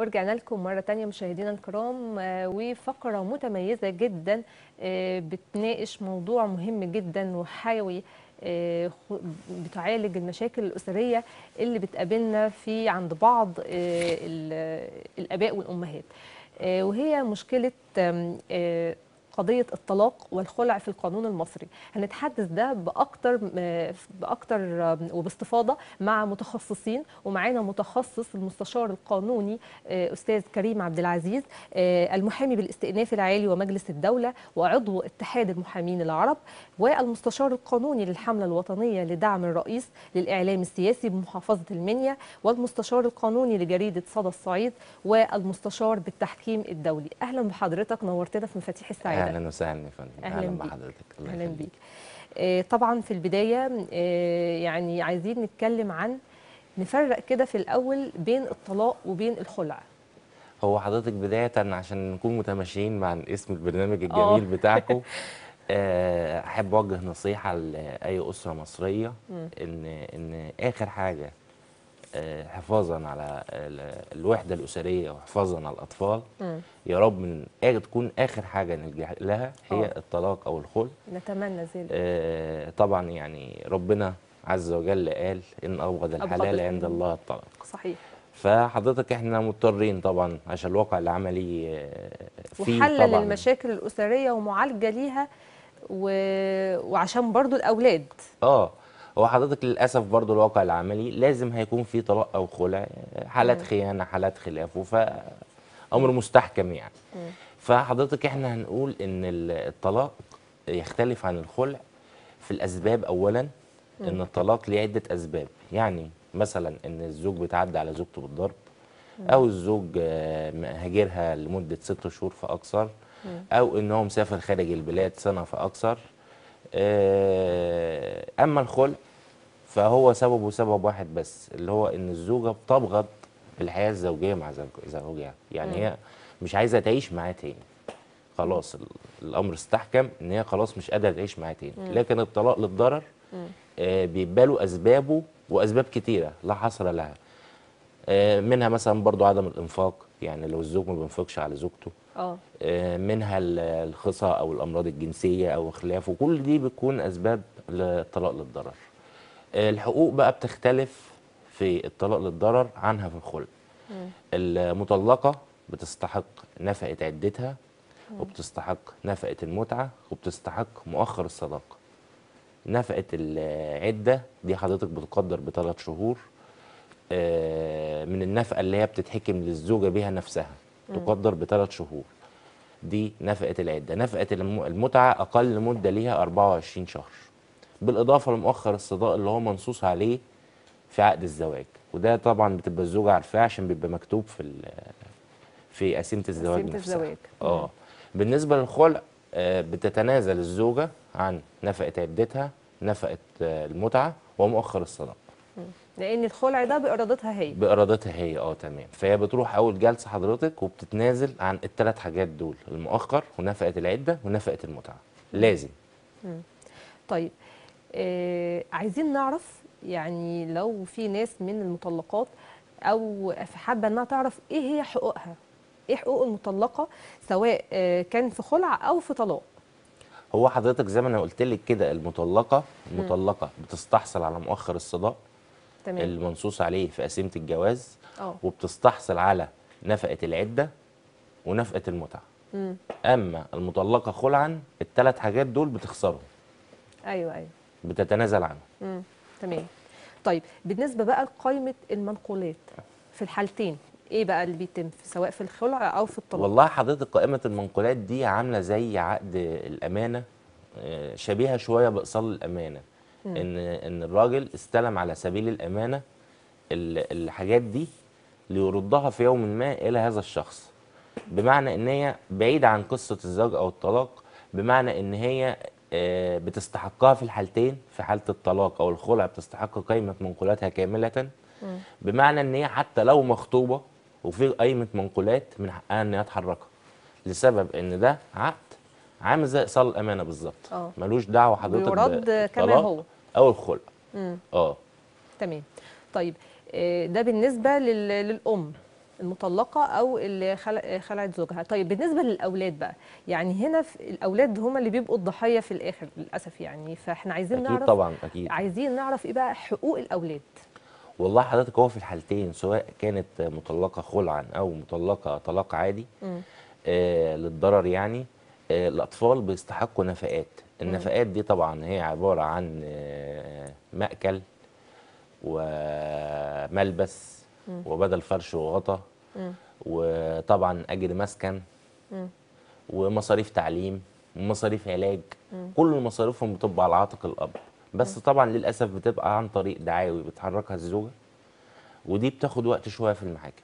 ورجعنا لكم مرة تانية مشاهدينا الكرام آه، وفقرة متميزة جدا آه، بتناقش موضوع مهم جدا وحيوي آه، خ- بتعالج المشاكل الأسرية اللي بتقابلنا في عند بعض آه، ال- الآباء والأمهات آه، وهي مشكلة آم، آه، قضية الطلاق والخلع في القانون المصري هنتحدث ده بأكتر آه، بأكتر آم، وباستفاضة مع متخصصين ومعانا متخصص المستشار القانوني آه، أستاذ كريم عبد العزيز آه، المحامي بالاستئناف العالي ومجلس الدولة وعضو اتحاد المحامين العرب والمستشار القانوني للحملة الوطنية لدعم الرئيس للإعلام السياسي بمحافظة المنيا والمستشار القانوني لجريدة صدى الصعيد والمستشار بالتحكيم الدولي أهلا بحضرتك نورتنا في مفاتيح السعادة اهلا وسهلا يا فندم أهلاً بيك. بحضرتك الله اهلا يخليك. بيك آه، طبعا في البدايه آه، يعني عايزين نتكلم عن نفرق كده في الاول بين الطلاق وبين الخلع هو حضرتك بدايه عشان نكون متماشيين مع اسم البرنامج آه. الجميل بتاعكم آه، احب اوجه نصيحه لاي اسره مصريه ان ان اخر حاجه آه، حفاظا على ال- الوحده الاسريه وحفاظا على الاطفال مم. يا رب من آخر تكون اخر حاجه نلجا لها هي آه. الطلاق او الخلع نتمنى ذلك آه، طبعا يعني ربنا عز وجل قال ان ابغض أبغض الحلال عند الحلال. الله الطلاق صحيح فحضرتك احنا مضطرين طبعا عشان الواقع العملي آه، فيه وحل طبعا للمشاكل الاسريه ومعالجه ليها و... وعشان برضو الاولاد اه هو حضرتك للاسف برضو الواقع العملي لازم هيكون فيه طلاق او خلع آه، حالات خيانه حالات خلاف فامر مستحكم يعني فحضرتك احنا هنقول ان ال- الطلاق يختلف عن الخلع في الاسباب اولا ان الطلاق ليه عده اسباب يعني مثلا ان الزوج بيتعدى على زوجته بالضرب او الزوج آه، هاجرها لمده ست شهور فاكثر او ان هو مسافر خارج البلاد سنه فاكثر آه، اما الخلع فهو سببه سبب واحد بس اللي هو ان الزوجه بتبغض الحياه الزوجيه مع زوج- زوجها يعني هي مش عايزه تعيش معاه تاني خلاص ال- الامر استحكم ان هي خلاص مش قادره تعيش معاه تاني لكن الطلاق للضرر آه بيبقى له اسبابه واسباب كتيره لا حصر لها آه منها مثلا برضو عدم الانفاق يعني لو الزوج ما بينفقش على زوجته اه آه، منها ال- الخصى او الامراض الجنسيه او خلافه كل دي بتكون اسباب للطلاق للضرر آه، الحقوق بقى بتختلف في الطلاق للضرر عنها في الخلع المطلقه بتستحق نفقه عدتها وبتستحق نفقه المتعه وبتستحق مؤخر الصداقه نفقه العده دي حضرتك بتقدر بثلاث شهور آه، من النفقه اللي هي بتتحكم للزوجه بها نفسها تقدر بثلاث شهور دي نفقه العده نفقه الم- المتعه اقل مده ليها 24 شهر بالاضافه لمؤخر الصداق اللي هو منصوص عليه في عقد الزواج وده طبعا بتبقى الزوجه عارفاه عشان بيبقى مكتوب في ال- في قسيمه الزواج قسيمة نفسها الزواج. اه بالنسبه للخلع آه، بتتنازل الزوجه عن نفقه عدتها نفقه آه، المتعه ومؤخر الصداق لان الخلع ده بارادتها هي بارادتها هي اه تمام فهي بتروح اول جلسه حضرتك وبتتنازل عن الثلاث حاجات دول المؤخر ونفقه العده ونفقه المتعه لازم طيب آه عايزين نعرف يعني لو في ناس من المطلقات او حابه انها تعرف ايه هي حقوقها ايه حقوق المطلقه سواء آه كان في خلع او في طلاق هو حضرتك زي ما انا قلت لك كده المطلقه المطلقه بتستحصل على مؤخر الصداق تمام المنصوص عليه في قسيمه الجواز اه وبتستحصل على نفقه العده ونفقه المتعه مم. اما المطلقه خلعا الثلاث حاجات دول بتخسرهم ايوه ايوه بتتنازل عنهم مم. تمام طيب بالنسبه بقى لقائمه المنقولات في الحالتين ايه بقى اللي بيتم سواء في الخلع او في الطلاق والله حضرتك قائمة المنقولات دي عاملة زي عقد الأمانة آه، شبيهة شوية بإيصال الأمانة إن إن الراجل استلم على سبيل الأمانة ال- الحاجات دي ليردها في يوم ما إلى هذا الشخص بمعنى إن هي بعيدة عن قصة الزواج أو الطلاق بمعنى إن هي آه، بتستحقها في الحالتين في حالة الطلاق أو الخلع بتستحق قائمة منقولاتها كاملة بمعنى إن هي حتى لو مخطوبة وفي قائمة منقولات من حقها إن هي تحركها لسبب إن ده عقد عامل زي إيصال الأمانة بالظبط آه. ملوش دعوة حضرتك بيرد كما بالطلاق هو. أو الخلع مم. اه تمام طيب آه، ده بالنسبه لل- للام المطلقه او اللي خلع- خلعت زوجها طيب بالنسبه للاولاد بقى يعني هنا في الاولاد هم اللي بيبقوا الضحيه في الاخر للاسف يعني فاحنا عايزين اكيد نعرف طبعا اكيد عايزين نعرف ايه بقى حقوق الاولاد والله حضرتك هو في الحالتين سواء كانت مطلقه خلعا او مطلقه طلاق عادي مم. آه للضرر يعني آه الاطفال بيستحقوا نفقات النفقات دي طبعا هي عباره عن آه مأكل وملبس وبدل فرش وغطا مم. وطبعا اجر مسكن مم. ومصاريف تعليم ومصاريف علاج كل مصاريفهم بتبقى على عاتق الاب بس طبعا للاسف بتبقى عن طريق دعاوي بتحركها الزوجه ودي بتاخد وقت شويه في المحاكم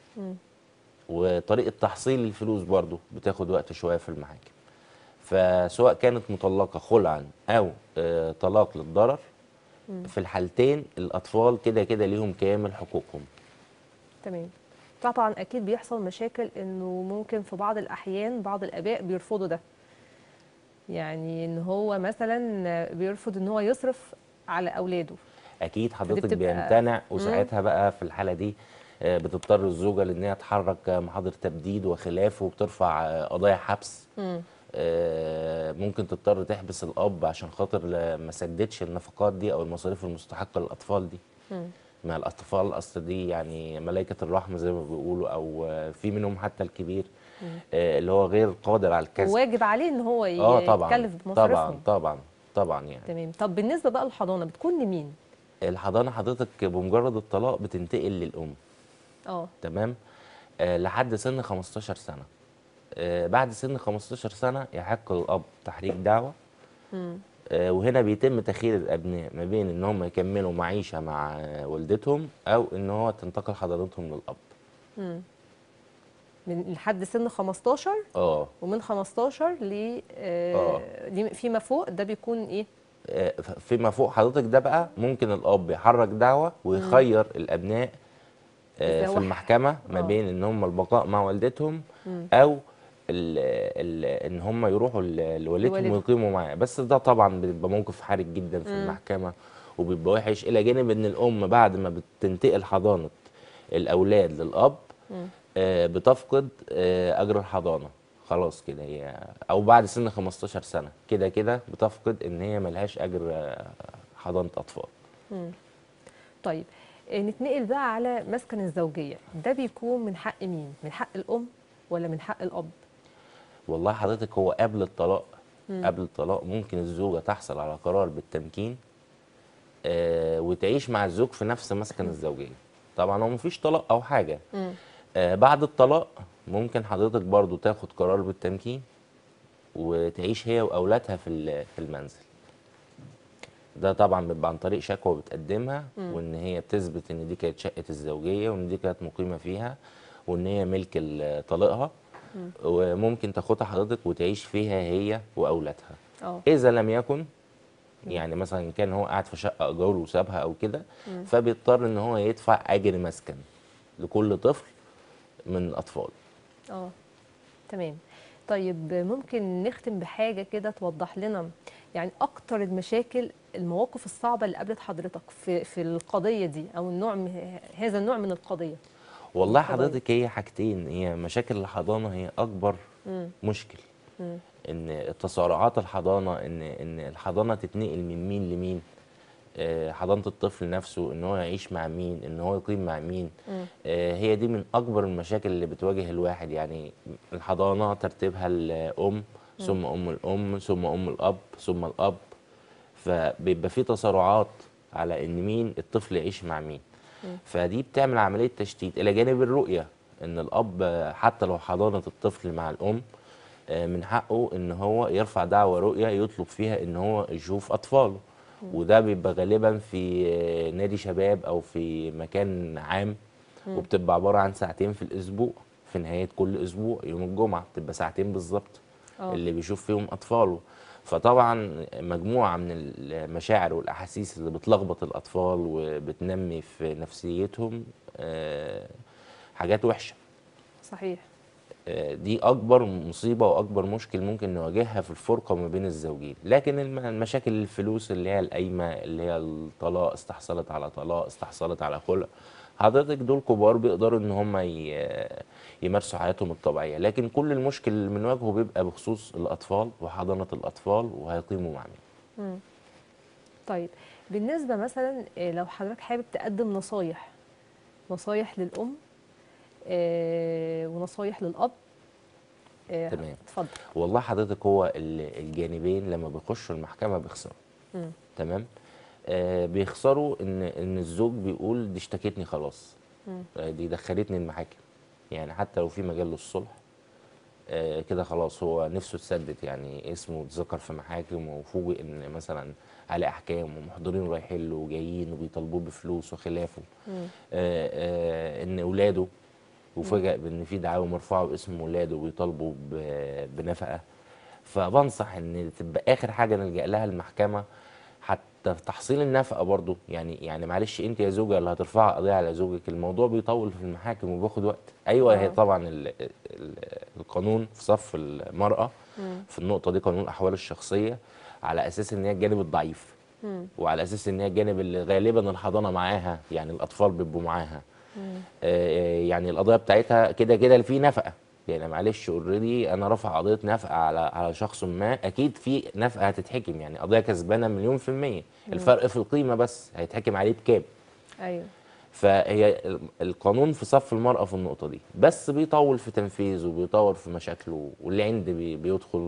وطريقه تحصيل الفلوس برضو بتاخد وقت شويه في المحاكم فسواء كانت مطلقه خلعا او آه، طلاق للضرر في الحالتين الاطفال كده كده ليهم كامل حقوقهم تمام طبعا اكيد بيحصل مشاكل انه ممكن في بعض الاحيان بعض الاباء بيرفضوا ده يعني ان هو مثلا بيرفض ان هو يصرف على اولاده اكيد حضرتك بتبقى- بيمتنع وساعتها بقى في الحاله دي آه، بتضطر الزوجه لان هي تحرك آه، محاضر تبديد وخلافه وبترفع آه، قضايا حبس مم. آه، ممكن تضطر تحبس الاب عشان خاطر لا- ما سددش النفقات دي او المصاريف المستحقه للاطفال دي مم. ما الاطفال اصل دي يعني ملائكه الرحمه زي ما بيقولوا او آه، في منهم حتى الكبير آه، اللي هو غير قادر على الكسب واجب عليه ان هو ي- اه طبعا يتكلف طبعا بمصاريفهم طبعا طبعا يعني تمام طب بالنسبه بقى للحضانه بتكون لمين الحضانه حضرتك بمجرد الطلاق بتنتقل للام اه تمام آه لحد سن 15 سنة آه بعد سن 15 سنة يحق للأب تحريك دعوة مم. آه وهنا بيتم تخيير الأبناء ما بين إن هم يكملوا معيشة مع آه والدتهم أو إن هو تنتقل حضانتهم للأب مم. من لحد سن 15 اه ومن 15 ل آه آه. لي- فيما فوق ده بيكون ايه آه، ف- فيما فوق حضرتك ده بقى ممكن الأب يحرك دعوة ويخير الأبناء آه إذا في واحد- المحكمة ما آه. بين إن هم البقاء مع والدتهم مم. أو ال ال ان هم يروحوا ل- لوالدتهم لوالدهم. ويقيموا معاه بس ده طبعا بيبقى موقف حرج جدا في مم. المحكمه وبيبقى وحش الى جانب ان الام بعد ما بتنتقل حضانه الاولاد للاب مم. آه بتفقد آه اجر الحضانه خلاص كده هي او بعد سن 15 سنه كده كده بتفقد ان هي ملهاش اجر آه، حضانه اطفال مم. طيب آه، نتنقل بقى على مسكن الزوجيه ده بيكون من حق مين من حق الام ولا من حق الاب والله حضرتك هو قبل الطلاق قبل الطلاق ممكن الزوجة تحصل على قرار بالتمكين آه وتعيش مع الزوج في نفس مسكن الزوجية طبعا هو مفيش طلاق أو حاجة مم. آه بعد الطلاق ممكن حضرتك برضو تاخد قرار بالتمكين وتعيش هي وأولادها في ال- في المنزل ده طبعا بيبقى عن طريق شكوى بتقدمها وان هي بتثبت ان دي كانت شقه الزوجيه وان دي كانت مقيمه فيها وان هي ملك ال- طليقها وممكن تاخدها حضرتك وتعيش فيها هي واولادها اه اذا لم يكن يعني مثلا كان هو قاعد في شقه ايجار وسابها او كده فبيضطر ان هو يدفع اجر مسكن لكل طفل من الاطفال اه تمام طيب ممكن نختم بحاجه كده توضح لنا يعني اكتر المشاكل المواقف الصعبه اللي قابلت حضرتك في في القضيه دي او النوع من- هذا النوع من القضيه والله القضايا. حضرتك هي حاجتين هي مشاكل الحضانه هي اكبر مم. مشكل مم. ان تسارعات الحضانه ان ان الحضانه تتنقل من مين لمين آه، حضانه الطفل نفسه ان هو يعيش مع مين ان هو يقيم مع مين مم. آه، هي دي من اكبر المشاكل اللي بتواجه الواحد يعني الحضانه ترتيبها الام ثم ام الام ثم ام الاب ثم الاب فبيبقى في تسارعات على ان مين الطفل يعيش مع مين فدي بتعمل عمليه تشتيت الى جانب الرؤيه ان الاب آه، حتى لو حضانه الطفل مع الام آه، من حقه ان هو يرفع دعوى رؤيه يطلب فيها ان هو يشوف اطفاله وده بيبقى غالبا في آه، نادي شباب او في مكان عام وبتبقى عباره عن ساعتين في الاسبوع في نهايه كل اسبوع يوم الجمعه بتبقى ساعتين بالظبط اه اللي بيشوف فيهم اطفاله فطبعا مجموعه من المشاعر والاحاسيس اللي بتلخبط الاطفال وبتنمي في نفسيتهم آه، حاجات وحشه صحيح آه، دي اكبر مصيبه واكبر مشكل ممكن نواجهها في الفرقه ما بين الزوجين لكن الم- المشاكل الفلوس اللي هي القايمه اللي هي الطلاق استحصلت على طلاق استحصلت على خلع حضرتك دول كبار بيقدروا ان هم ي- يمارسوا حياتهم الطبيعيه لكن كل المشكل اللي بنواجهه بيبقى بخصوص الاطفال وحضانه الاطفال وهيقيموا مع مين طيب بالنسبة مثلا آه، لو حضرتك حابب تقدم نصايح نصايح للأم آه، ونصايح للأب آه، تمام. اتفضل والله حضرتك هو ال- الجانبين لما بيخشوا المحكمه بيخسروا مم. تمام آه بيخسروا ان ان الزوج بيقول دي اشتكتني خلاص مم. آه دي دخلتني المحاكم يعني حتى لو في مجال للصلح آه كده خلاص هو نفسه اتسدد يعني اسمه اتذكر في محاكم وفوجئ ان مثلا عليه احكام ومحضرين رايحين له وجايين وبيطالبوه بفلوس وخلافه مم. آه آه ان اولاده وفجأ بان في دعاوى مرفوعه باسم ولاده وبيطالبوا ب- بنفقه فبنصح ان تبقى اخر حاجه نلجا لها المحكمه حتى في تحصيل النفقه برضو يعني يعني معلش انت يا زوجه اللي هترفعي قضيه على زوجك الموضوع بيطول في المحاكم وبياخد وقت ايوه آه. هي طبعا ال ال القانون في صف المراه مم. في النقطه دي قانون الاحوال الشخصيه على اساس ان هي الجانب الضعيف مم. وعلى اساس ان هي الجانب اللي غالبا الحضانه معاها يعني الاطفال بيبقوا معاها مم. آه، يعني القضيه بتاعتها كده كده في نفقه يعني معلش اوريدي انا رافع قضيه نفقه على على شخص ما اكيد في نفقه هتتحكم يعني قضيه كسبانه مليون في الميه الفرق في القيمه بس هيتحكم عليه بكام ايوه فهي ال- القانون في صف المرأة في النقطة دي بس بيطول في تنفيذه وبيطول في مشاكله واللي عند بي بيدخل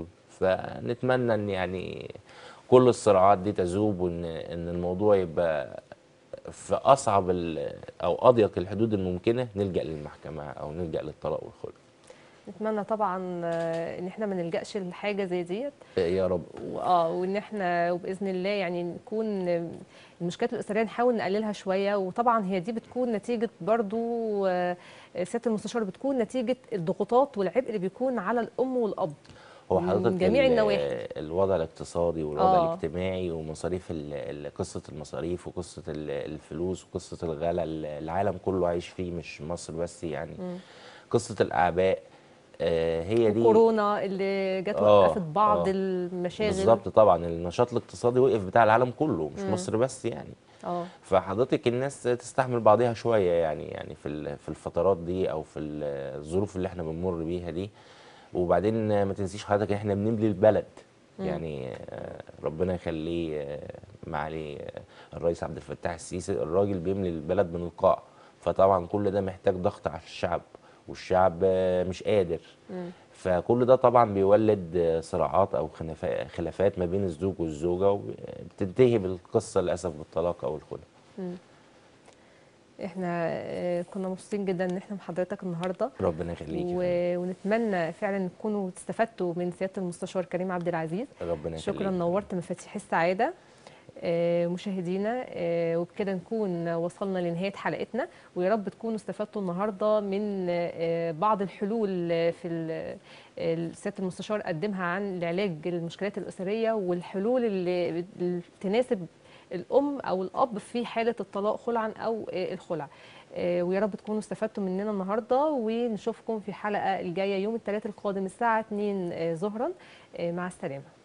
فنتمنى ان يعني كل الصراعات دي تذوب وان ان الموضوع يبقى في اصعب ال- او اضيق الحدود الممكنة نلجأ للمحكمة او نلجأ للطلاق والخلع نتمنى طبعا آه، ان احنا ما نلجاش لحاجه زي ديت يا رب واه وان احنا وباذن الله يعني نكون آه، المشكلات الاسريه نحاول نقللها شويه وطبعا هي دي بتكون نتيجه برضو آه، سياده المستشار بتكون نتيجه الضغوطات والعبء اللي بيكون على الام والاب هو من حضرتك جميع ال- النواحي. الوضع الاقتصادي والوضع آه. الاجتماعي ومصاريف ال- ال- قصة المصاريف وقصة ال- الفلوس وقصة الغلا ال- العالم كله عايش فيه مش مصر بس يعني مم. قصة الأعباء آه، هي دي كورونا اللي جت آه، وقفت بعض آه. المشاغل بالظبط طبعا النشاط الاقتصادي وقف بتاع العالم كله مش مم. مصر بس يعني اه فحضرتك الناس تستحمل بعضها شويه يعني يعني في ال- في الفترات دي او في ال- الظروف اللي احنا بنمر بيها دي وبعدين ما تنسيش حضرتك احنا بنبني البلد يعني آه، ربنا يخليه آه، معالي آه، الرئيس عبد الفتاح السيسي الراجل بيملي البلد من القاع فطبعا كل ده محتاج ضغط على الشعب والشعب آه، مش قادر مم. فكل ده طبعا بيولد آه، صراعات او خلافات خلافات ما بين الزوج والزوجه وبتنتهي بالقصه للاسف بالطلاق او الخلع احنا آه، كنا مبسوطين جدا ان احنا مع حضرتك النهارده ربنا يخليك يا و... ونتمنى فعلا تكونوا استفدتوا من سياده المستشار كريم عبد العزيز فندم. ربنا يخليك شكرا نورت مفاتيح السعاده آه، مشاهدينا آه، وبكده نكون وصلنا لنهايه حلقتنا ويا رب تكونوا استفدتوا النهارده من آه، بعض الحلول في ال- ال- سياده المستشار قدمها عن العلاج المشكلات الاسريه والحلول اللي اللي تناسب الام او الاب في حاله الطلاق خلعا او آه، الخلع آه، ويا رب تكونوا استفدتوا مننا النهارده ونشوفكم في الحلقه الجايه يوم الثلاثاء القادم الساعه 2 ظهرا آه، مع السلامه